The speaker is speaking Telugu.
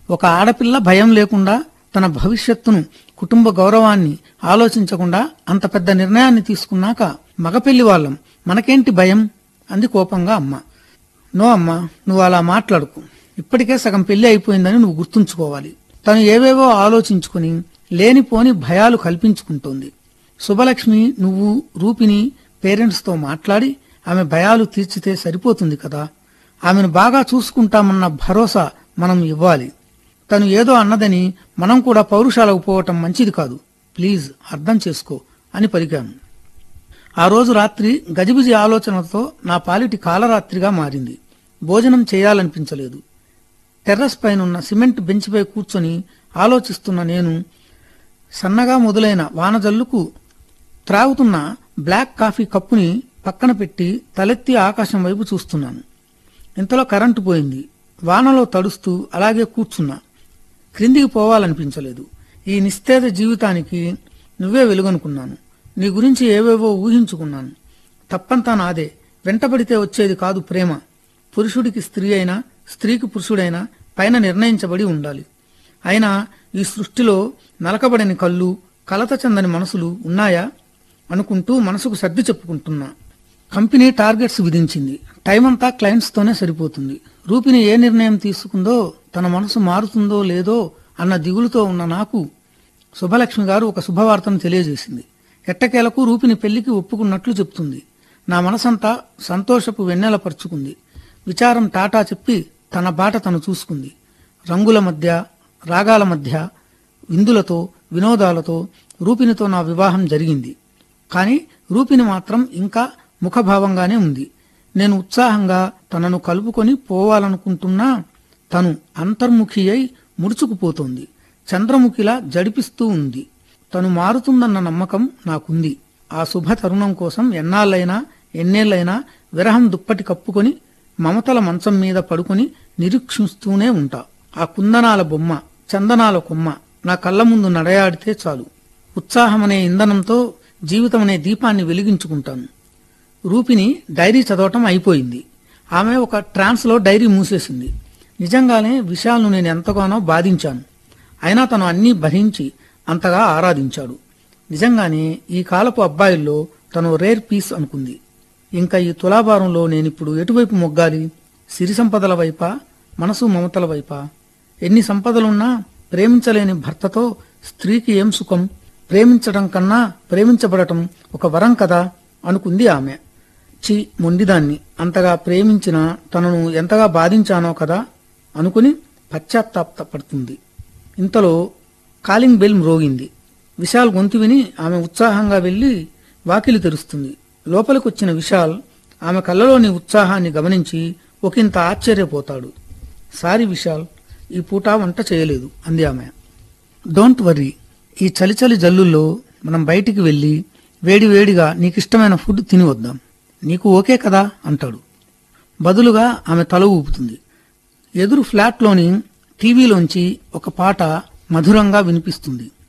ఒక ఆడపిల్ల భయం లేకుండా తన భవిష్యత్తును కుటుంబ గౌరవాన్ని ఆలోచించకుండా అంత పెద్ద నిర్ణయాన్ని తీసుకున్నాక మగపెళ్లి వాళ్ళం మనకేంటి భయం అంది కోపంగా అమ్మ నో అమ్మా నువ్వు అలా మాట్లాడుకు ఇప్పటికే సగం పెళ్లి అయిపోయిందని నువ్వు గుర్తుంచుకోవాలి తను ఏవేవో ఆలోచించుకుని లేనిపోని భయాలు కల్పించుకుంటోంది శుభలక్ష్మి నువ్వు రూపిని పేరెంట్స్తో మాట్లాడి ఆమె భయాలు తీర్చితే సరిపోతుంది కదా ఆమెను బాగా చూసుకుంటామన్న భరోసా మనం ఇవ్వాలి తను ఏదో అన్నదని మనం కూడా పౌరుషాలకు పోవటం మంచిది కాదు ప్లీజ్ అర్థం చేసుకో అని పలికాను ఆ రోజు రాత్రి గజిబిజి ఆలోచనలతో నా పాలిటి కాలరాత్రిగా మారింది భోజనం చేయాలనిపించలేదు టెర్రస్ పైనున్న సిమెంట్ బెంచ్పై కూర్చొని ఆలోచిస్తున్న నేను సన్నగా మొదలైన వానజల్లుకు త్రాగుతున్న బ్లాక్ కాఫీ కప్పుని పక్కన పెట్టి తలెత్తి ఆకాశం వైపు చూస్తున్నాను ఇంతలో కరెంటు పోయింది వానలో తడుస్తూ అలాగే కూర్చున్నా క్రిందికి పోవాలనిపించలేదు ఈ నిస్తేజ జీవితానికి నువ్వే వెలుగనుకున్నాను నీ గురించి ఏవేవో ఊహించుకున్నాను తప్పంతా నాదే వెంటబడితే వచ్చేది కాదు ప్రేమ పురుషుడికి స్త్రీ అయినా స్త్రీకి పురుషుడైనా పైన నిర్ణయించబడి ఉండాలి అయినా ఈ సృష్టిలో నలకబడని కళ్ళు కలత చెందని మనసులు ఉన్నాయా అనుకుంటూ మనసుకు సర్ది చెప్పుకుంటున్నా కంపెనీ టార్గెట్స్ విధించింది టైం అంతా క్లయింట్స్ తోనే సరిపోతుంది రూపిని ఏ నిర్ణయం తీసుకుందో తన మనసు మారుతుందో లేదో అన్న దిగులుతో ఉన్న నాకు శుభలక్ష్మి గారు ఒక శుభవార్తను తెలియజేసింది ఎట్టకేలకు రూపిని పెళ్లికి ఒప్పుకున్నట్లు చెప్తుంది నా మనసంతా సంతోషపు వెన్నెల పరుచుకుంది విచారం టాటా చెప్పి తన బాట తను చూసుకుంది రంగుల మధ్య రాగాల మధ్య విందులతో వినోదాలతో రూపినితో నా వివాహం జరిగింది కానీ రూపిని మాత్రం ఇంకా ముఖభావంగానే ఉంది నేను ఉత్సాహంగా తనను కలుపుకొని పోవాలనుకుంటున్నా తను అంతర్ముఖి అయి ముడుచుకుపోతోంది చంద్రముఖిలా జడిపిస్తూ ఉంది తను మారుతుందన్న నమ్మకం నాకుంది ఆ శుభ తరుణం కోసం ఎన్నాళ్ళైనా ఎన్నేళ్లైనా విరహం దుప్పటి కప్పుకొని మమతల మంచం మీద పడుకొని నిరీక్షిస్తూనే ఉంటా ఆ కుందనాల బొమ్మ చందనాల కొమ్మ నా కళ్ళ ముందు నడయాడితే చాలు ఉత్సాహమనే ఇంధనంతో జీవితమనే దీపాన్ని వెలిగించుకుంటాను రూపిని డైరీ చదవటం అయిపోయింది ఆమె ఒక ట్రాన్స్లో డైరీ మూసేసింది నిజంగానే విషయాలను నేను ఎంతగానో బాధించాను అయినా తను అన్నీ భరించి అంతగా ఆరాధించాడు నిజంగానే ఈ కాలపు అబ్బాయిల్లో తను రేర్ పీస్ అనుకుంది ఇంకా ఈ తులాభారంలో నేనిప్పుడు ఎటువైపు మొగ్గాలి సిరి సంపదల వైపా మనసు మమతల వైపా ఎన్ని సంపదలున్నా ప్రేమించలేని భర్తతో స్త్రీకి ఏం సుఖం ప్రేమించడం కన్నా ప్రేమించబడటం ఒక వరం కదా అనుకుంది ఆమె చి మొండిదాన్ని అంతగా ప్రేమించిన తనను ఎంతగా బాధించానో కదా అనుకుని పశ్చాత్తాపడుతుంది ఇంతలో కాలింగ్ బెల్ మ్రోగింది విశాల్ గొంతు విని ఆమె ఉత్సాహంగా వెళ్లి వాకిలి తెరుస్తుంది లోపలికొచ్చిన విశాల్ ఆమె కళ్ళలోని ఉత్సాహాన్ని గమనించి ఒకంత ఆశ్చర్యపోతాడు సారీ విశాల్ ఈ పూట వంట చేయలేదు అంది ఆమె డోంట్ వర్రీ ఈ చలి చలి జల్లుల్లో మనం బయటికి వెళ్ళి వేడి వేడిగా నీకిష్టమైన ఫుడ్ తిని వద్దాం నీకు ఓకే కదా అంటాడు బదులుగా ఆమె తల ఊపుతుంది ఎదురు ఫ్లాట్లోని టీవీలోంచి ఒక పాట మధురంగా వినిపిస్తుంది